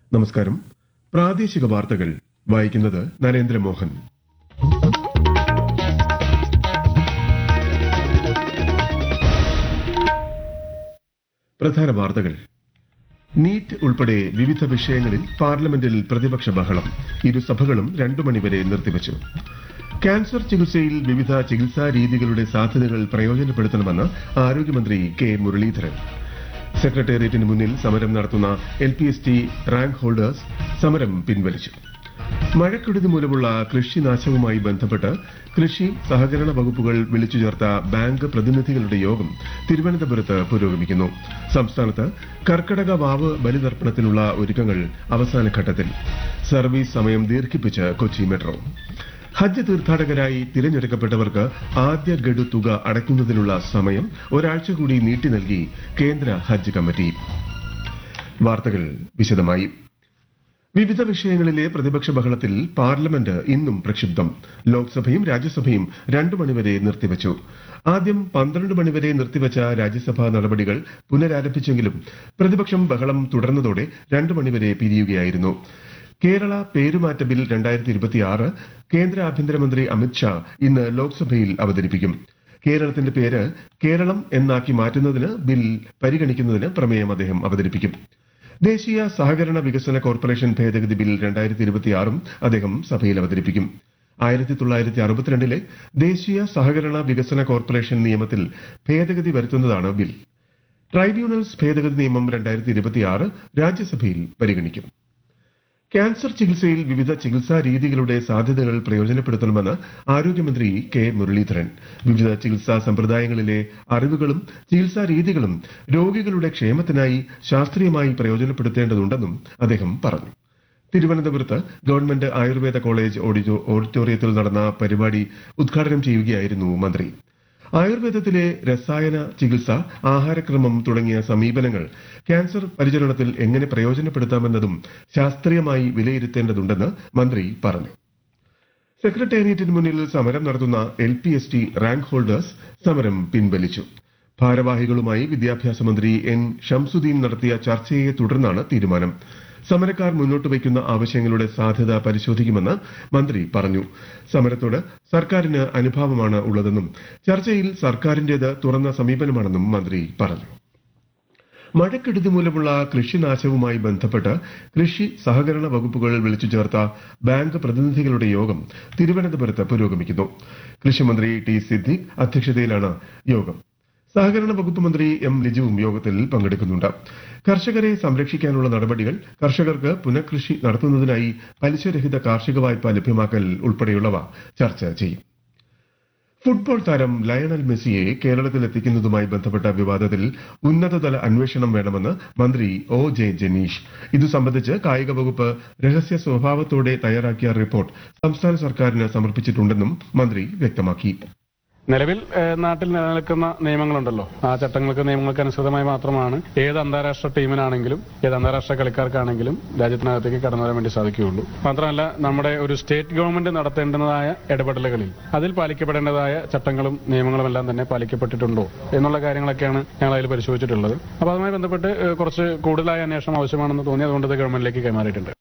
നമസ്കാരം പ്രാദേശിക വാർത്തകൾ വായിക്കുന്നത് നരേന്ദ്രമോഹൻ പ്രധാന വാർത്തകൾ നീറ്റ് ഉൾപ്പെടെ വിവിധ വിഷയങ്ങളിൽ പാർലമെന്റിൽ പ്രതിപക്ഷ ബഹളം ഇരുസഭകളും രണ്ടു മണിവരെ നിർത്തിവച്ചു ക്യാൻസർ ചികിത്സയിൽ വിവിധ ചികിത്സാ രീതികളുടെ സാധ്യതകൾ പ്രയോജനപ്പെടുത്തണമെന്ന് ആരോഗ്യമന്ത്രി കെ മുരളീധരൻ സെക്രട്ടേറിയറ്റിന് മുന്നിൽ സമരം നടത്തുന്ന L P S T rank holders സമരം പിൻവലിച്ചു മഴക്കെടുതി മൂലമുള്ള കൃഷിനാശവുമായി ബന്ധപ്പെട്ട് കൃഷി സഹകരണ വകുപ്പുകൾ വിളിച്ചു ചേർത്ത ബാങ്ക് പ്രതിനിധികളുടെ യോഗം തിരുവനന്തപുരത്ത് പുരോഗമിക്കുന്നു സംസ്ഥാനത്ത് കർക്കടക വാവ് ബലിതർപ്പണത്തിനുള്ള ഒരുക്കങ്ങൾ അവസാന ഘട്ടത്തിൽ സർവീസ് സമയം ദീർഘിപ്പിച്ച് കൊച്ചി മെട്രോ ഹജ്ജ് തീർത്ഥാടകരായി തിരഞ്ഞെടുക്കപ്പെട്ടവർക്ക് ആദ്യ ഗഡു തുക അടയ്ക്കുന്നതിനുള്ള സമയം ഒരാഴ്ച കൂടി നീട്ടി നൽകി കേന്ദ്ര ഹജ്ജ് കമ്മിറ്റി വാർത്തകൾ വിശദമായി വിവിധ വിഷയങ്ങളിലെ പ്രതിപക്ഷ ബഹളത്തിൽ പാർലമെന്റ് ഇന്നും പ്രക്ഷുബ്ധം ലോക്സഭയും രാജ്യസഭയും രണ്ടു മണിവരെ നിർത്തിവച്ചു ആദ്യം പന്ത്രണ്ട് മണിവരെ നിർത്തിവച്ച രാജ്യസഭാ നടപടികൾ പുനരാരംഭിച്ചെങ്കിലും പ്രതിപക്ഷം ബഹളം തുടർന്നതോടെ രണ്ടു മണിവരെ പിരിയുകയായിരുന്നു കേരള പേരുമാറ്റ ബിൽ രണ്ടായിരത്തി ഇരുപത്തിയാറ് കേന്ദ്ര ആഭ്യന്തരമന്ത്രി അമിത്ഷാ ഇന്ന് ലോക്സഭയിൽ അവതരിപ്പിക്കും കേരളത്തിന്റെ പേര് കേരളം എന്നാക്കി മാറ്റുന്നതിന് ബിൽ പരിഗണിക്കുന്നതിന് പ്രമേയം അദ്ദേഹം അവതരിപ്പിക്കും ദേശീയ സഹകരണ വികസന കോർപ്പറേഷൻ ഭേദഗതി ബിൽ രണ്ടായിരത്തി ഇരുപത്തിയാറും അദ്ദേഹം സഭയിൽ അവതരിപ്പിക്കും ആയിരത്തി തൊള്ളായിരത്തി അറുപത്തിരണ്ടിലെ ദേശീയ സഹകരണ വികസന കോർപ്പറേഷൻ നിയമത്തിൽ ഭേദഗതി വരുത്തുന്നതാണ് ബിൽ ട്രൈബ്യൂണൽസ് ഭേദഗതി നിയമം രണ്ടായിരത്തി ഇരുപത്തിയാറ് രാജ്യസഭയിൽ പരിഗണിക്കും ക്യാൻസർ ചികിത്സയിൽ വിവിധ ചികിത്സാ രീതികളുടെ സാധ്യതകൾ പ്രയോജനപ്പെടുത്തണമെന്ന് ആരോഗ്യമന്ത്രി കെ മുരളീധരൻ വിവിധ ചികിത്സാ സമ്പ്രദായങ്ങളിലെ അറിവുകളും ചികിത്സാ രീതികളും രോഗികളുടെ ക്ഷേമത്തിനായി ശാസ്ത്രീയമായി പ്രയോജനപ്പെടുത്തേണ്ടതുണ്ടെന്നും അദ്ദേഹം പറഞ്ഞു തിരുവനന്തപുരത്ത് ഗവൺമെന്റ് ആയുർവേദ കോളേജ് ഓഡിറ്റോ- ഓഡിറ്റോറിയത്തിൽ നടന്ന പരിപാടി ഉദ്ഘാടനം ചെയ്യുകയായിരുന്നു മന്ത്രി ആയുർവേദത്തിലെ രസായന ചികിത്സ ആഹാരക്രമം തുടങ്ങിയ സമീപനങ്ങൾ ക്യാൻസർ പരിചരണത്തിൽ എങ്ങനെ പ്രയോജനപ്പെടുത്താമെന്നതും ശാസ്ത്രീയമായി വിലയിരുത്തേണ്ടതുണ്ടെന്ന് മന്ത്രി പറഞ്ഞു സെക്രട്ടേറിയറ്റിന് മുന്നിൽ സമരം നടത്തുന്ന L P S T rank holders സമരം പിൻവലിച്ചു ഭാരവാഹികളുമായി വിദ്യാഭ്യാസ മന്ത്രി എൻ ഷംസുദ്ദീൻ നടത്തിയ ചർച്ചയെ തുടർന്നാണ് തീരുമാനം സമരക്കാർ മുന്നോട്ട് വയ്ക്കുന്ന ആവശ്യങ്ങളുടെ സാധ്യത പരിശോധിക്കുമെന്ന് മന്ത്രി പറഞ്ഞു സമരത്തോട് സർക്കാരിന് അനുഭാവമാണ് ഉള്ളതെന്നും ചർച്ചയിൽ സർക്കാരിന്റേത് തുറന്ന സമീപനമാണെന്നും മന്ത്രി പറഞ്ഞു മഴക്കെടുതി മൂലമുള്ള കൃഷിനാശവുമായി ബന്ധപ്പെട്ട് കൃഷി സഹകരണ വകുപ്പുകൾ വിളിച്ചു ചേർത്ത ബാങ്ക് പ്രതിനിധികളുടെ യോഗം തിരുവനന്തപുരത്ത് പുരോഗമിക്കുന്നു കൃഷിമന്ത്രി ടി സിദ്ദിഖ് അധ്യക്ഷതയിലാണ് യോഗം സഹകരണ വകുപ്പ് മന്ത്രി എം ലിജുവും യോഗത്തിൽ പങ്കെടുക്കുന്നുണ്ട് കർഷകരെ സംരക്ഷിക്കാനുള്ള നടപടികൾ കർഷകർക്ക് പുനഃകൃഷി നടത്തുന്നതിനായി പലിശരഹിത കാർഷിക വായ്പ ലഭ്യമാക്കൽ ഉൾപ്പെടെയുള്ളവ ചർച്ച ചെയ്യും ഫുട്ബോൾ താരം ലയണൽ മെസ്സിയെ കേരളത്തിൽ എത്തിക്കുന്നതുമായി ബന്ധപ്പെട്ട വിവാദത്തിൽ ഉന്നതതല അന്വേഷണം വേണമെന്ന് മന്ത്രി ഒ ജെ ജനീഷ് ഇതു സംബന്ധിച്ച് കായിക വകുപ്പ് രഹസ്യ സ്വഭാവത്തോടെ തയ്യാറാക്കിയ റിപ്പോർട്ട് സംസ്ഥാന സർക്കാരിന് സമർപ്പിച്ചിട്ടുണ്ടെന്നും മന്ത്രി വ്യക്തമാക്കി നിലവിൽ ഏഹ്, നാട്ടിൽ നിലനിൽക്കുന്ന നിയമങ്ങളുണ്ടല്ലോ ആ ചട്ടങ്ങൾക്ക് നിയമങ്ങൾക്ക് അനുസൃതമായി മാത്രമാണ് ഏത് അന്താരാഷ്ട്ര ടീമിനാണെങ്കിലും ഏത് അന്താരാഷ്ട്ര കളിക്കാർക്കാണെങ്കിലും രാജ്യത്തിനകത്തേക്ക് കടന്നു വരാൻ വേണ്ടി സാധിക്കുകയുള്ളൂ മാത്രമല്ല നമ്മുടെ ഒരു സ്റ്റേറ്റ് ഗവൺമെന്റ് നടത്തേണ്ടതായ ഇടപെടലുകളിൽ അതിൽ പാലിക്കപ്പെടേണ്ടതായ ചട്ടങ്ങളും നിയമങ്ങളും എല്ലാം തന്നെ പാലിക്കപ്പെട്ടിട്ടുണ്ടോ എന്നുള്ള കാര്യങ്ങളൊക്കെയാണ് ഞങ്ങൾ അതിൽ പരിശോധിച്ചിട്ടുള്ളത് അപ്പോൾ അതുമായി ബന്ധപ്പെട്ട് ഏഹ്, കുറച്ച് കൂടുതലായ അന്വേഷണം ആവശ്യമാണെന്ന് തോന്നി അതുകൊണ്ട് ഇത് ഗവൺമെന്റിലേക്ക് കൈമാറിയിട്ടുണ്ട്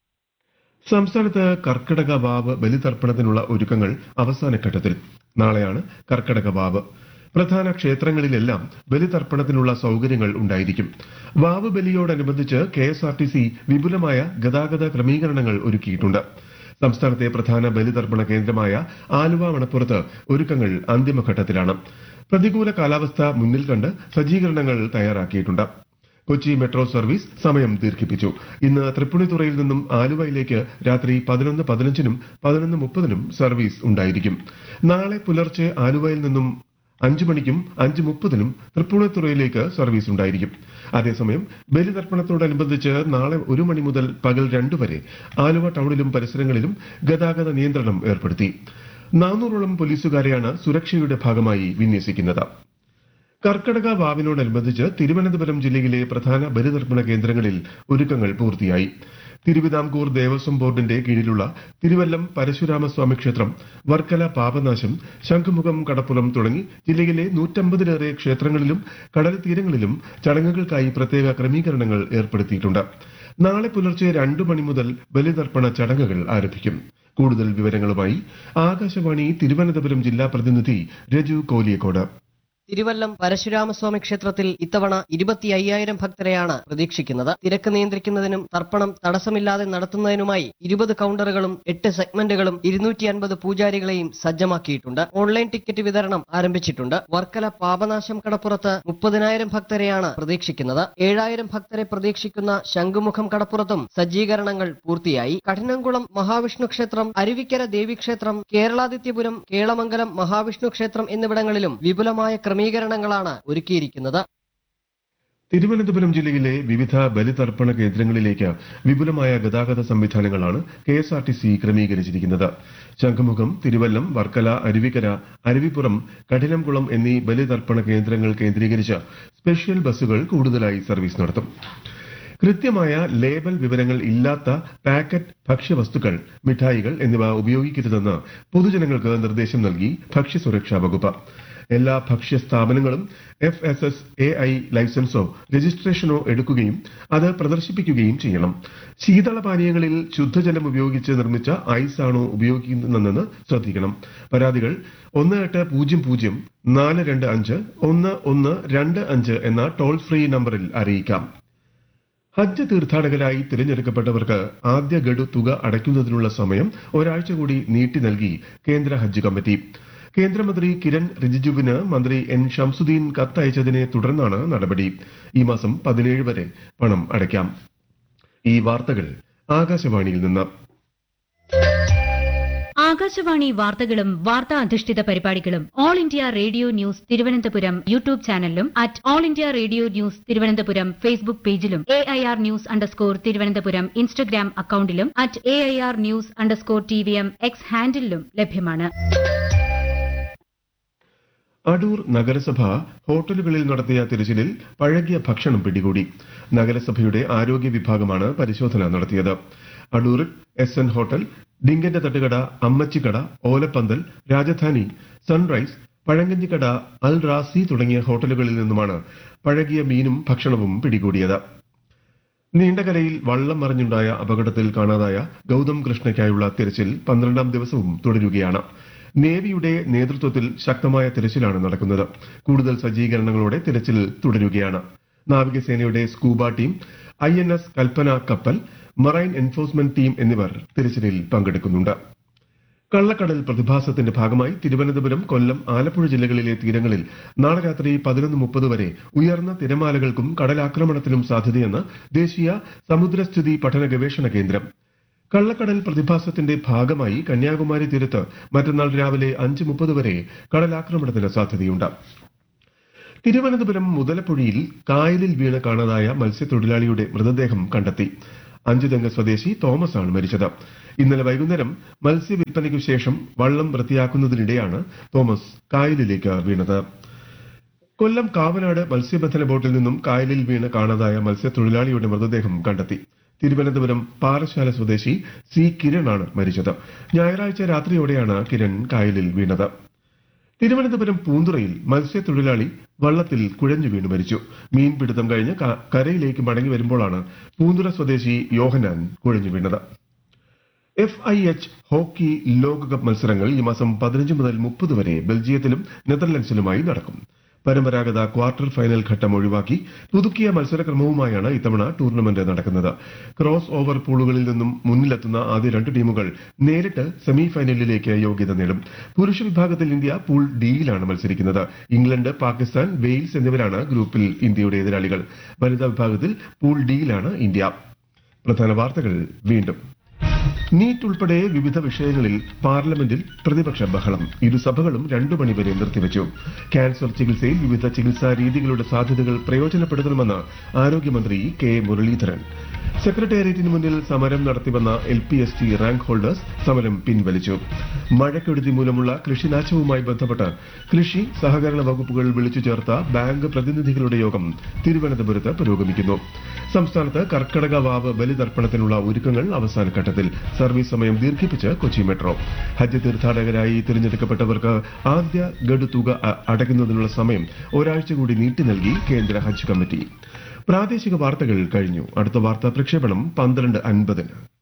സംസ്ഥാനത്ത് കർക്കിടക വാവ് ബലിതർപ്പണത്തിനുള്ള ഒരുക്കങ്ങൾ അവസാന ഘട്ടത്തിൽ നാളെയാണ് കർക്കിടക വാവ് പ്രധാന ക്ഷേത്രങ്ങളിലെല്ലാം ബലിതർപ്പണത്തിനുള്ള സൗകര്യങ്ങൾ ഉണ്ടായിരിക്കും വാവ് ബലിയോടനുബന്ധിച്ച് K S R T C വിപുലമായ ഗതാഗത ക്രമീകരണങ്ങൾ ഒരുക്കിയിട്ടുണ്ട് സംസ്ഥാനത്തെ പ്രധാന ബലിതർപ്പണ കേന്ദ്രമായ ആലുവ മണപ്പുറത്ത് ഒരുക്കങ്ങൾ അന്തിമഘട്ടത്തിലാണ് പ്രതികൂല കാലാവസ്ഥ മുന്നിൽ കണ്ട് സജ്ജീകരണങ്ങൾ തയ്യാറാക്കിയിട്ടുണ്ട് കൊച്ചി മെട്രോ സർവീസ് സമയം ദീർഘിപ്പിച്ചു ഇന്ന് തൃപ്പുണിത്തുറയിൽ നിന്നും ആലുവയിലേക്ക് രാത്രി പതിനൊന്ന് പതിനഞ്ചിനും പതിനൊന്ന് മുപ്പതിനും സർവീസ് ഉണ്ടായിരിക്കും നാളെ പുലർച്ചെ ആലുവയിൽ നിന്നും അഞ്ചു മണിക്കും അഞ്ച് മുപ്പതിനും തൃപ്പൂണിത്തുറയിലേക്ക് സർവീസ് ഉണ്ടായിരിക്കും അതേസമയം ബലിതർപ്പണത്തോടനുബന്ധിച്ച് നാളെ ഒരു മണി മുതൽ പകൽ രണ്ടു വരെ ആലുവ ടൗണിലും പരിസരങ്ങളിലും ഗതാഗത നിയന്ത്രണം ഏർപ്പെടുത്തി നാനൂറോളം പോലീസുകാരെയാണ് സുരക്ഷയുടെ ഭാഗമായി വിന്യസിക്കുന്നത് കർക്കടക വാവിനോടനുബന്ധിച്ച് തിരുവനന്തപുരം ജില്ലയിലെ പ്രധാന ബലിതർപ്പണ കേന്ദ്രങ്ങളിൽ ഒരുക്കങ്ങൾ പൂർത്തിയായി തിരുവിതാംകൂർ ദേവസ്വം ബോർഡിന്റെ കീഴിലുള്ള തിരുവല്ലം പരശുരാമസ്വാമി ക്ഷേത്രം വർക്കല പാപനാശം ശംഖുമുഖം കടപ്പുറം തുടങ്ങി ജില്ലയിലെ നൂറ്റമ്പതിലേറെ ക്ഷേത്രങ്ങളിലും കടൽ തീരങ്ങളിലും ചടങ്ങുകൾക്കായി പ്രത്യേക ക്രമീകരണങ്ങൾ ഏർപ്പെടുത്തിയിട്ടുണ്ട് നാളെ പുലർച്ചെ രണ്ടു മണി മുതൽ ബലിതർപ്പണ ചടങ്ങുകൾ ആരംഭിക്കും കൂടുതൽ വിവരങ്ങളുമായി ആകാശവാണി തിരുവനന്തപുരം ജില്ലാ പ്രതിനിധി രജു കോലിയക്കോട് തിരുവല്ലം പരശുരാമസ്വാമി ക്ഷേത്രത്തിൽ ഇത്തവണ ഇരുപത്തി അയ്യായിരം ഭക്തരെയാണ് പ്രതീക്ഷിക്കുന്നത് തിരക്ക് നിയന്ത്രിക്കുന്നതിനും തർപ്പണം തടസ്സമില്ലാതെ നടത്തുന്നതിനുമായി ഇരുപത് കൌണ്ടറുകളും എട്ട് സെഗ്മെന്റുകളും ഇരുന്നൂറ്റി അൻപത് പൂജാരികളെയും സജ്ജമാക്കിയിട്ടുണ്ട് ഓൺലൈൻ ടിക്കറ്റ് വിതരണം ആരംഭിച്ചിട്ടുണ്ട് വർക്കല പാപനാശം കടപ്പുറത്ത് മുപ്പതിനായിരം ഭക്തരെയാണ് പ്രതീക്ഷിക്കുന്നത് ഏഴായിരം ഭക്തരെ പ്രതീക്ഷിക്കുന്ന ശംഖുമുഖം കടപ്പുറത്തും സജ്ജീകരണങ്ങൾ പൂർത്തിയായി കഠിനംകുളം മഹാവിഷ്ണു ക്ഷേത്രം അരുവിക്കര ദേവീക്ഷേത്രം കേരളാദിത്യപുരം കേളമംഗലം മഹാവിഷ്ണു ക്ഷേത്രം എന്നിവിടങ്ങളിലും വിപുലമായ ക്രമീകരണങ്ങളാണ് ഒരുക്കിയിരിക്കുന്നത് തിരുവനന്തപുരം ജില്ലയിലെ വിവിധ ബലിതർപ്പണ കേന്ദ്രങ്ങളിലേക്ക് വിപുലമായ ഗതാഗത സംവിധാനങ്ങളാണ് K S R T C ക്രമീകരിച്ചിരിക്കുന്നത് ശംഖുമുഖം തിരുവല്ലം വർക്കല അരുവിക്കര അരുവിപ്പുറം കഠിനംകുളം എന്നീ ബലിതർപ്പണ കേന്ദ്രങ്ങൾ കേന്ദ്രീകരിച്ച് സ്പെഷ്യൽ ബസ്സുകൾ കൂടുതലായി സർവീസ് നടത്തും കൃത്യമായ ലേബൽ വിവരങ്ങൾ ഇല്ലാത്ത പാക്കറ്റ് ഭക്ഷ്യവസ്തുക്കൾ മിഠായികൾ എന്നിവ ഉപയോഗിക്കരുതെന്ന് പൊതുജനങ്ങൾക്ക് നിർദ്ദേശം നൽകി ഭക്ഷ്യസുരക്ഷാ വകുപ്പ് എല്ലാ ഭക്ഷ്യ സ്ഥാപനങ്ങളും F S S A I ലൈസൻസോ രജിസ്ട്രേഷനോ എടുക്കുകയും അത് പ്രദർശിപ്പിക്കുകയും ചെയ്യണം ശീതളപാനീയങ്ങളിൽ ശുദ്ധജലം ഉപയോഗിച്ച് നിർമ്മിച്ച ഐസാണോ ഉപയോഗിക്കുന്നതെന്ന് ശ്രദ്ധിക്കണം പരാതികൾ ഒന്ന് എട്ട് പൂജ്യം പൂജ്യം നാല് രണ്ട് അഞ്ച് ഒന്ന് ഒന്ന് രണ്ട് അഞ്ച് എന്ന ടോൾ ഫ്രീ നമ്പറിൽ അറിയിക്കാം ഹജ്ജ് തീർത്ഥാടകരായി തിരഞ്ഞെടുക്കപ്പെട്ടവർക്ക് ആദ്യ ഗഡു തുക അടയ്ക്കുന്നതിനുള്ള സമയം ഒരാഴ്ച കൂടി നീട്ടി നൽകി കേന്ദ്ര ഹജ്ജ് കമ്മിറ്റി കേന്ദ്രമന്ത്രി കിരൺ റിജിജുവിന് മന്ത്രി എൻ ഷംസുദ്ദീൻ കത്തയച്ചതിനെ തുടർന്നാണ് നടപടി ഈ മാസം പതിനേഴ് വരെ പണം അടയ്ക്കാം ഈ വാർത്തകൾ ആകാശവാണിയിൽ നിന്ന് ആകാശവാണി വാർത്തകളും വാർത്താ അധിഷ്ഠിത പരിപാടികളും all India radio news Thiruvananthapuram YouTube ചാനലിലും at all India radio news Thiruvananthapuram Facebook പേജിലും A I R news underscore Thiruvananthapuram Instagram അക്കൌണ്ടിലും at A I R news underscore T V M X ഹാൻഡിലും ലഭ്യമാണ് അടൂർ നഗരസഭ ഹോട്ടലുകളിൽ നടത്തിയ തിരച്ചിലിൽ പഴകിയ ഭക്ഷണം പിടികൂടി നഗരസഭയുടെ ആരോഗ്യ വിഭാഗമാണ് പരിശോധന നടത്തിയത് അടൂർ എസ് എൻ ഹോട്ടൽ ഡിങ്കന്റെ തട്ടുകട അമ്മച്ചിക്കട ഓലപ്പന്തൽ രാജധാനി സൺറൈസ് പഴങ്കഞ്ഞിക്കട അൽ റാസി തുടങ്ങിയ ഹോട്ടലുകളിൽ നിന്നുമാണ് പഴകിയ മീനും ഭക്ഷണവും പിടികൂടിയത് നീണ്ടകരയിൽ വള്ളം മറിഞ്ഞുണ്ടായ അപകടത്തിൽ കാണാതായ ഗൌതം കൃഷ്ണയ്ക്കായുള്ള തിരച്ചിൽ പന്ത്രണ്ടാം ദിവസവും തുടരുകയാണ് നേവിയുടെ നേതൃത്വത്തിൽ ശക്തമായ തിരച്ചിലാണ് നടക്കുന്നത് കൂടുതൽ സജ്ജീകരണങ്ങളോടെ തിരച്ചിൽ തുടരുകയാണ് നാവികസേനയുടെ scuba team I N S Kalpana കപ്പൽ മറൈൻ എൻഫോഴ്സ്മെന്റ് ടീം എന്നിവർ തിരച്ചിലിൽ പങ്കെടുക്കുന്നുണ്ട് കള്ളക്കടൽ പ്രതിഭാസത്തിന്റെ ഭാഗമായി തിരുവനന്തപുരം കൊല്ലം ആലപ്പുഴ ജില്ലകളിലെ തീരങ്ങളിൽ നാളെ രാത്രി പതിനൊന്ന് മുപ്പത് വരെ ഉയർന്ന തിരമാലകൾക്കും കടലാക്രമണത്തിനും സാധ്യതയെന്ന് ദേശീയ സമുദ്രസ്ഥിതി പഠന ഗവേഷണ കേന്ദ്രം കള്ളക്കടൽ പ്രതിഭാസത്തിന്റെ ഭാഗമായി കന്യാകുമാരി തീരത്ത് മറ്റന്നാൾ രാവിലെ അഞ്ച് മുപ്പത് വരെ കടലാക്രമണത്തിന് സാധ്യതയുണ്ട് തിരുവനന്തപുരം മുതലപ്പുഴയിൽ കായലിൽ വീണ് കാണാതായ മത്സ്യത്തൊഴിലാളിയുടെ മൃതദേഹം കണ്ടെത്തി അഞ്ചുതെങ്ങ് സ്വദേശി തോമസ് ആണ് മരിച്ചത് ഇന്നലെ വൈകുന്നേരം മത്സ്യവിൽപ്പനയ്ക്കു ശേഷം വള്ളം വൃത്തിയാക്കുന്നതിനിടെയാണ് തോമസ് കായലിലേക്ക് വീണത് കൊല്ലം കാവനാട് മത്സ്യബന്ധന ബോട്ടിൽ നിന്നും കായലിൽ വീണ് കാണാതായ മത്സ്യത്തൊഴിലാളിയുടെ മൃതദേഹം കണ്ടെത്തി തിരുവനന്തപുരം പാറശാല സ്വദേശി സി കിരണാണ് മരിച്ചത് ഞായറാഴ്ച രാത്രിയോടെയാണ് കിരൺ കായലിൽ വീണത് തിരുവനന്തപുരം പൂന്തുറയിൽ മത്സ്യത്തൊഴിലാളി വള്ളത്തിൽ കുഴഞ്ഞു വീണ് മരിച്ചു മീൻപിടുത്തം കഴിഞ്ഞ് ക- കരയിലേക്ക് മടങ്ങി വരുമ്പോഴാണ് പൂന്തുറ സ്വദേശി യോഹനാൻ കുഴഞ്ഞു വീണത് എഫ് ഐ എച്ച് ഹോക്കി ലോകകപ്പ് മത്സരങ്ങൾ ഈ മാസം പതിനഞ്ച് മുതൽ മുപ്പത് വരെ ബെൽജിയത്തിലും നെതർലൻഡ്സിലുമായി നടക്കും പരമ്പരാഗത ക്വാർട്ടർ ഫൈനൽ ഘട്ടം ഒഴിവാക്കി പുതുക്കിയ മത്സരക്രമവുമായാണ് ഇത്തവണ ടൂർണമെന്റ് നടക്കുന്നത് ക്രോസ് ഓവർ പൂളുകളിൽ നിന്നും മുന്നിലെത്തുന്ന ആദ്യ രണ്ട് ടീമുകൾ നേരിട്ട് സെമി ഫൈനലിലേക്ക് യോഗ്യത നേടും പുരുഷ വിഭാഗത്തിൽ ഇന്ത്യ പൂൾ ഡിയിലാണ് മത്സരിക്കുന്നത് ഇംഗ്ലണ്ട് പാകിസ്ഥാൻ വെയിൽസ് എന്നിവരാണ് ഗ്രൂപ്പിൽ ഇന്ത്യയുടെ എതിരാളികൾ വനിതാ വിഭാഗത്തിൽ പൂൾ ഡിയിലാണ് ഇന്ത്യ പ്രധാന വാർത്തകൾ വീണ്ടും നീറ്റ് ഉൾപ്പെടെ വിവിധ വിഷയങ്ങളിൽ പാർലമെന്റിൽ പ്രതിപക്ഷ ബഹളം ഇരുസഭകളും രണ്ടു മണിവരെ നിർത്തിവച്ചു ക്യാൻസർ ചികിത്സയിൽ വിവിധ ചികിത്സാ രീതികളുടെ സാധ്യതകൾ പ്രയോജനപ്പെടുത്തണമെന്ന് ആരോഗ്യമന്ത്രി കെ മുരളീധരൻ സെക്രട്ടേറിയറ്റിന് മുന്നിൽ സമരം നടത്തിവന്ന L P S T rank holders സമരം പിൻവലിച്ചു മഴക്കെടുതി മൂലമുള്ള കൃഷിനാശവുമായി ബന്ധപ്പെട്ട് കൃഷി സഹകരണ വകുപ്പുകൾ വിളിച്ചു ചേർത്ത ബാങ്ക് പ്രതിനിധികളുടെ യോഗം തിരുവനന്തപുരത്ത് പുരോഗമിക്കുന്നു സംസ്ഥാനത്ത് കർക്കടക വാവ് ബലിതർപ്പണത്തിനുള്ള ഒരുക്കങ്ങൾ അവസാന ഘട്ടത്തിൽ സർവീസ് സമയം ദീർഘിപ്പിച്ച് കൊച്ചി മെട്രോ ഹജ്ജ് തീർത്ഥാടകരായി തിരഞ്ഞെടുക്കപ്പെട്ടവർക്ക് ആദ്യ ഗഡു തുക അ- അടയ്ക്കുന്നതിനുള്ള സമയം ഒരാഴ്ച കൂടി നീട്ടി നൽകി കേന്ദ്ര ഹജ്ജ് കമ്മിറ്റി പ്രാദേശിക വാർത്തകൾ കഴിഞ്ഞു അടുത്ത വാർത്താ പ്രക്ഷേപണം പന്ത്രണ്ട് അൻപതിന്